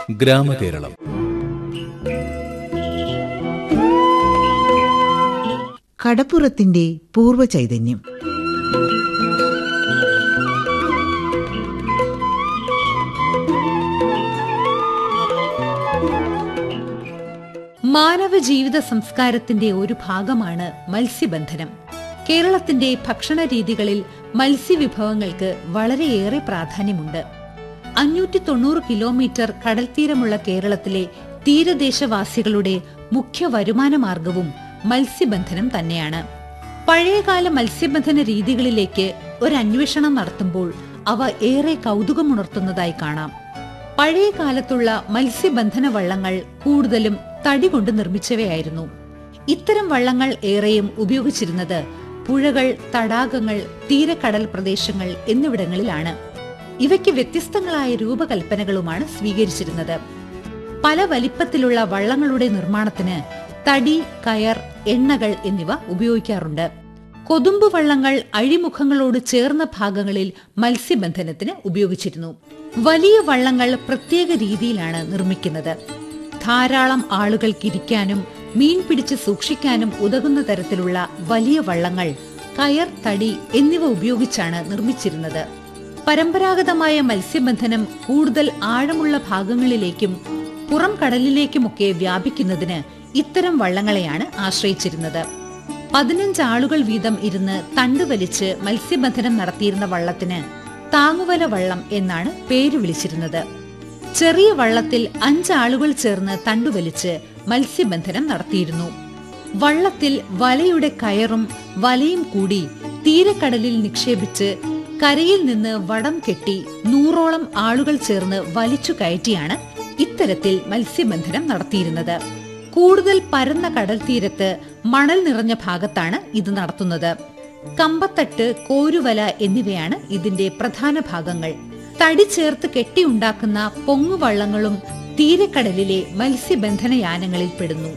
ഗ്രാമകേരളം കടപ്പുറത്തിന്റെ പൂർവ്വ ചൈതന്യം മാനവ ജീവിത സംസ്കാരത്തിന്റെ ഒരു ഭാഗമാണ് മത്സ്യബന്ധനം കേരളത്തിന്റെ ഭക്ഷണ രീതികളിൽ മത്സ്യവിഭവങ്ങൾക്ക് വളരെയേറെ പ്രാധാന്യമുണ്ട് അഞ്ഞൂറ്റി തൊണ്ണൂറ് കിലോമീറ്റർ കടൽത്തീരമുള്ള കേരളത്തിലെ തീരദേശവാസികളുടെ മുഖ്യ വരുമാന മാർഗവും മത്സ്യബന്ധനം തന്നെയാണ് പഴയകാല മത്സ്യബന്ധന രീതികളിലേക്ക് ഒരു അന്വേഷണം നടത്തുമ്പോൾ അവ ഏറെ കൗതുകമുണർത്തുന്നതായി കാണാം പഴയ കാലത്തുള്ള മത്സ്യബന്ധന വള്ളങ്ങൾ കൂടുതലും തടി കൊണ്ട് നിർമ്മിച്ചവയായിരുന്നു ഇത്തരം വള്ളങ്ങൾ ഏറെയും ഉപയോഗിച്ചിരുന്നത് പുഴകൾ തടാകങ്ങൾ തീരക്കടൽ പ്രദേശങ്ങൾ എന്നിവിടങ്ങളിലാണ് ഇവയ്ക്ക് വ്യത്യസ്തങ്ങളായ രൂപകൽപ്പനകളുമാണ് സ്വീകരിച്ചിരുന്നത് പല വലിപ്പത്തിലുള്ള വള്ളങ്ങളുടെ നിർമ്മാണത്തിന് തടി കയർ എണ്ണകൾ എന്നിവ ഉപയോഗിക്കാറുണ്ട് കൊതുമ്പ് വള്ളങ്ങൾ അഴിമുഖങ്ങളോട് ചേർന്ന ഭാഗങ്ങളിൽ മത്സ്യബന്ധനത്തിന് ഉപയോഗിച്ചിരുന്നു വലിയ വള്ളങ്ങൾ പ്രത്യേക രീതിയിലാണ് നിർമ്മിക്കുന്നത് ധാരാളം ആളുകൾക്കിരിക്കാനും മീൻ പിടിച്ച് സൂക്ഷിക്കാനും ഉതകുന്ന തരത്തിലുള്ള വലിയ വള്ളങ്ങൾ കയർ തടി എന്നിവ ഉപയോഗിച്ചാണ് നിർമ്മിച്ചിരുന്നത് പരമ്പരാഗതമായ മത്സ്യബന്ധനം കൂടുതൽ ആഴമുള്ള ഭാഗങ്ങളിലേക്കും പുറം കടലിലേക്കുമൊക്കെ വ്യാപിക്കുന്നതിന് ഇത്തരം വള്ളങ്ങളെയാണ് ആശ്രയിച്ചിരുന്നത് പതിനഞ്ച് ആളുകൾ വീതം ഇരുന്ന് തണ്ട് വലിച്ച് മത്സ്യബന്ധനം നടത്തിയിരുന്ന വള്ളത്തിന് താങ്ങുവല വള്ളം എന്നാണ് പേര് വിളിച്ചിരുന്നത് ചെറിയ വള്ളത്തിൽ അഞ്ചാളുകൾ ചേർന്ന് തണ്ടുവലിച്ച് മത്സ്യബന്ധനം നടത്തിയിരുന്നു വള്ളത്തിൽ വലയുടെ കയറും വലയും കൂടി തീരക്കടലിൽ നിക്ഷേപിച്ച് കരയിൽ നിന്ന് വടം കെട്ടി നൂറോളം ആളുകൾ ചേർന്ന് വലിച്ചു കയറ്റിയാണ് ഇത്തരത്തിൽ മത്സ്യബന്ധനം നടത്തിയിരുന്നത് കൂടുതൽ പരന്ന കടൽ തീരത്ത് മണൽ നിറഞ്ഞ ഭാഗത്താണ് ഇത് നടത്തുന്നത് കമ്പത്തട്ട് കോരുവല എന്നിവയാണ് ഇതിന്റെ പ്രധാന ഭാഗങ്ങൾ തടി ചേർത്ത് കെട്ടിയുണ്ടാക്കുന്ന പൊങ്ങുവള്ളങ്ങളും തീരക്കടലിലെ മത്സ്യബന്ധന യാനങ്ങളിൽ പെടുന്നു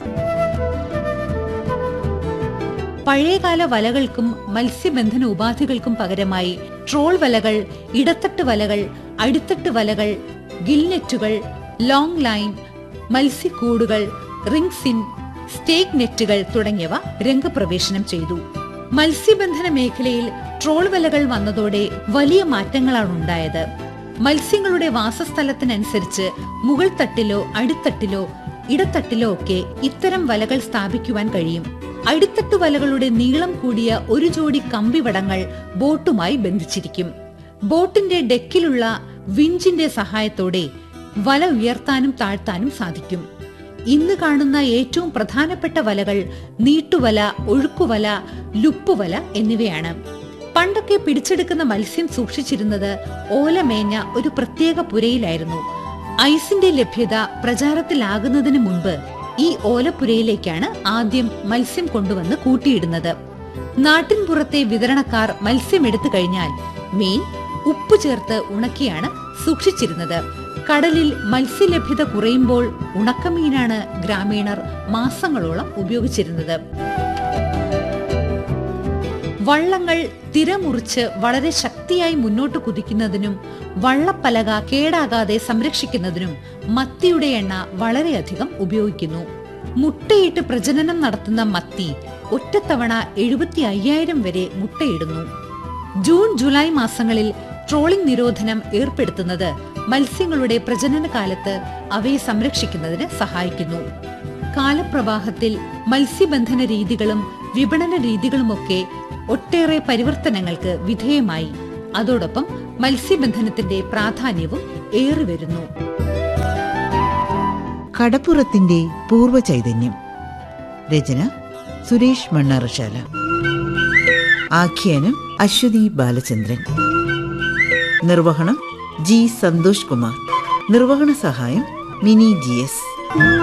പഴയകാല വലകൾക്കും മത്സ്യബന്ധന ഉപാധികൾക്കും പകരമായി ട്രോൾ വലകൾ ഇടത്തട്ട് വലകൾ അടിത്തട്ട് വലകൾ ഗിൽനെറ്റുകൾ ലോങ് ലൈൻ മത്സ്യക്കൂടുകൾ റിംഗ്സിൻ സ്റ്റേക്ക് നെറ്റുകൾ തുടങ്ങിയവ രംഗപ്രവേശനം ചെയ്തു മത്സ്യബന്ധന മേഖലയിൽ ട്രോൾ വലകൾ വന്നതോടെ വലിയ മാറ്റങ്ങളാണ് ഉണ്ടായത് മത്സ്യങ്ങളുടെ വാസസ്ഥലത്തിനനുസരിച്ച് മുകൾ തട്ടിലോ അടിത്തട്ടിലോ ഇടത്തട്ടിലോ ഒക്കെ ഇത്തരം വലകൾ സ്ഥാപിക്കുവാൻ കഴിയും അടിത്തട്ട് വലകളുടെ നീളം കൂടിയ ഒരു ജോഡി കമ്പിവടങ്ങൾ ബോട്ടുമായി ബന്ധിച്ചിരിക്കും ബോട്ടിന്റെ ഡെക്കിലുള്ള വിഞ്ചിന്റെ സഹായത്തോടെ വല ഉയർത്താനും താഴ്ത്താനും സാധിക്കും ഇന്ന് കാണുന്ന ഏറ്റവും പ്രധാനപ്പെട്ട വലകൾ നീട്ടുവല ഒഴുക്കുവല ലുപ്പുവല എന്നിവയാണ് പണ്ടൊക്കെ പിടിച്ചെടുക്കുന്ന മത്സ്യം സൂക്ഷിച്ചിരുന്നത് ഓലമേഞ്ഞ ഒരു പ്രത്യേക പുരയിലായിരുന്നു ഐസിന്റെ ലഭ്യത പ്രചാരത്തിലാകുന്നതിന് മുൻപ് ഈ ഓലപ്പുരയിലേക്കാണ് ആദ്യം മത്സ്യം കൊണ്ടുവന്ന് കൂട്ടിയിടുന്നത് നാട്ടിൻപുറത്തെ വിതരണക്കാർ മത്സ്യം എടുത്തു കഴിഞ്ഞാൽ മീൻ ഉപ്പ് ചേർത്ത് ഉണക്കിയാണ് സൂക്ഷിച്ചിരുന്നത് കടലിൽ മത്സ്യലഭ്യത കുറയുമ്പോൾ ഉണക്കമീനാണ് ഗ്രാമീണർ മാസങ്ങളോളം ഉപയോഗിച്ചിരുന്നത് വള്ളങ്ങൾ തിരമുറിച്ച് വളരെ ശക്തിയായി മുന്നോട്ട് കുതിക്കുന്നതിനും വള്ളപ്പലക കേടാകാതെ സംരക്ഷിക്കുന്നതിനും മത്തിയുടെ എണ്ണ വളരെയധികം ഉപയോഗിക്കുന്നു മുട്ടയിട്ട് പ്രജനനം നടത്തുന്ന മത്തി ഒറ്റത്തവണ എഴുപത്തി അയ്യായിരം വരെ മുട്ടയിടുന്നു ജൂൺ ജൂലൈ മാസങ്ങളിൽ ട്രോളിംഗ് നിരോധനം ഏർപ്പെടുത്തുന്നത് മത്സ്യങ്ങളുടെ പ്രജനന കാലത്ത് അവയെ സംരക്ഷിക്കുന്നതിന് സഹായിക്കുന്നു കാലപ്രവാഹത്തിൽ മത്സ്യബന്ധന രീതികളും വിപണന രീതികളുമൊക്കെ ഒട്ടേറെ പരിവർത്തനങ്ങൾക്ക് വിധേയമായി അതോടൊപ്പം മത്സ്യബന്ധനത്തിന്റെ പ്രാധാന്യവും ഏറി വരുന്നു കടപ്പുറത്തിന്റെ പൂർവ്വ ചൈതന്യം രചന സുരേഷ് മണ്ണാറശാല ആഖ്യാനം അശ്വതി ബാലചന്ദ്രൻ നിർവഹണം ജി സന്തോഷ് കുമാർ നിർവഹണ സഹായം മിനി ജി എസ്